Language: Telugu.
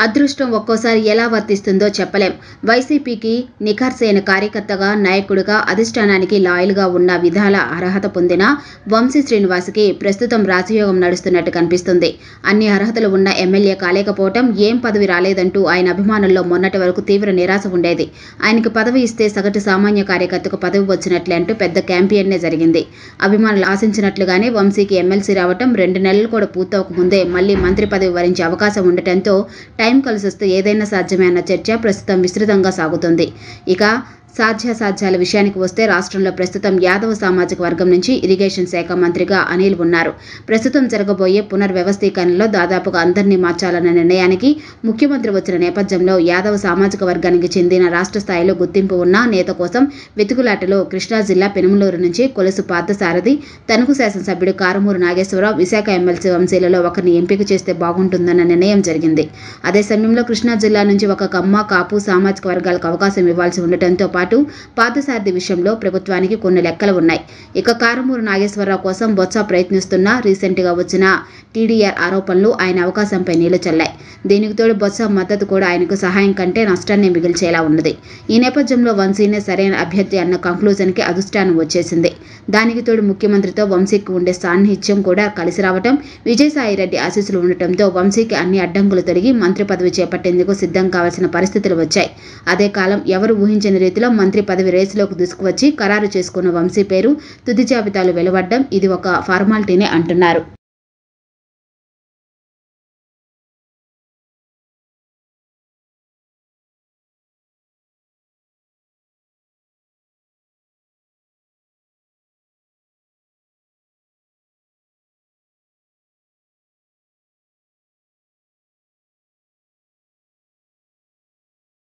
అదృష్టం ఒక్కోసారి ఎలా వర్తిస్తుందో చెప్పలేం వైసీపీకి నిఖార్సైన కార్యకర్తగా నాయకుడిగా అధిష్టానానికి లాయల్గా ఉన్న విధాల అర్హత పొందిన వంశీ శ్రీనివాస్కి ప్రస్తుతం రాజయోగం నడుస్తున్నట్టు కనిపిస్తుంది అన్ని అర్హతలు ఉన్న ఎమ్మెల్యే కాలేకపోవటం ఏం పదవి రాలేదంటూ ఆయన అభిమానుల్లో మొన్నటి వరకు తీవ్ర నిరాశ ఉండేది ఆయనకు పదవి ఇస్తే సగటు సామాన్య కార్యకర్తకు పదవి వచ్చినట్లే అంటూ పెద్ద క్యాంపెయిన్నే జరిగింది అభిమానులు ఆశించినట్లుగానే వంశీకి ఎమ్మెల్సీ రావటం రెండు నెలలు కూడా పూర్తవక ముందే మళ్ళీ మంత్రి పదవి వరించే అవకాశం ఉండటంతో టైం కలిసి వస్తే ఏదైనా సాధ్యమే అన్న చర్చ ప్రస్తుతం విస్తృతంగా సాగుతుంది ఇక సాధ్యాసాధ్యాల విషయానికి వస్తే రాష్ట్రంలో ప్రస్తుతం యాదవ సామాజిక వర్గం నుంచి ఇరిగేషన్ శాఖ మంత్రిగా అనిల్ ఉన్నారు ప్రస్తుతం జరగబోయే పునర్వ్యవస్థీకరణలో దాదాపుగా అందరినీ మార్చాలన్న నిర్ణయానికి ముఖ్యమంత్రి వచ్చిన నేపథ్యంలో యాదవ సామాజిక వర్గానికి చెందిన రాష్ట్ర స్థాయిలో గుర్తింపు ఉన్న నేత కోసం వెతుకులాటలో కృష్ణా జిల్లా పెనుమలూరు నుంచి కొలుసు పార్థసారథి తణుకు శాసనసభ్యుడు కారుమూరు నాగేశ్వరరావు విశాఖ ఎమ్మెల్సీ వంశీలలో ఒకరిని ఎంపిక చేస్తే బాగుంటుందన్న నిర్ణయం జరిగింది అదే సమయంలో కృష్ణా జిల్లా నుంచి ఒక కమ్మ కాపు సామాజిక వర్గాలకు అవకాశం ఇవ్వాల్సి ఉండటంతో పాటు పార్థసారథి విషయంలో ప్రభుత్వానికి కొన్ని లెక్కలు ఉన్నాయి ఇక కారుమూరు నాగేశ్వరరావు కోసం బొత్స ప్రయత్నిస్తున్న రీసెంట్గా వచ్చిన టీడీఆర్ ఆరోపణలు ఆయన అవకాశంపై నీళ్లు చల్లాయి దీనికి తోడు బొత్స మద్దతు కూడా ఆయనకు సహాయం కంటే నష్టాన్ని మిగిల్చేలా ఉన్నది ఈ నేపథ్యంలో వంశీనే సరైన అభ్యర్థి అన్న కంక్లూజన్కి అధిష్టానం వచ్చేసింది దానికి తోడు ముఖ్యమంత్రితో వంశీకి ఉండే సాన్నిహిత్యం కూడా కలిసి రావటం విజయసాయిరెడ్డి ఆశీస్సులు ఉండటంతో వంశీకి అన్ని అడ్డంకులు తొలగి మంత్రి పదవి చేపట్టేందుకు సిద్ధం కావాల్సిన పరిస్థితులు వచ్చాయి అదే కాలం ఎవరు ఊహించిన రీతిలో మంత్రి పదవి రేసులోకి దూసుకువచ్చి ఖరారు చేసుకున్న వంశీ పేరు తుది జాబితాలు వెలువడ్డం ఇది ఒక ఫార్మాలిటీనే అంటున్నారు